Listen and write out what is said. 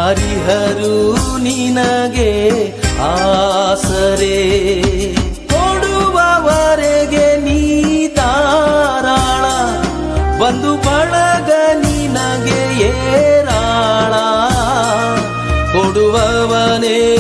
ಯಾರಿಹರು ನಿನಗೆ ಆಸರೆ ಕೊಡುವವರೆಗೆ ನೀ ಧಾರಾಳ ಬಂದು ಬಳಗ ನಿನಗೆ ಏರಾಳ ಕೊಡುವವನೇ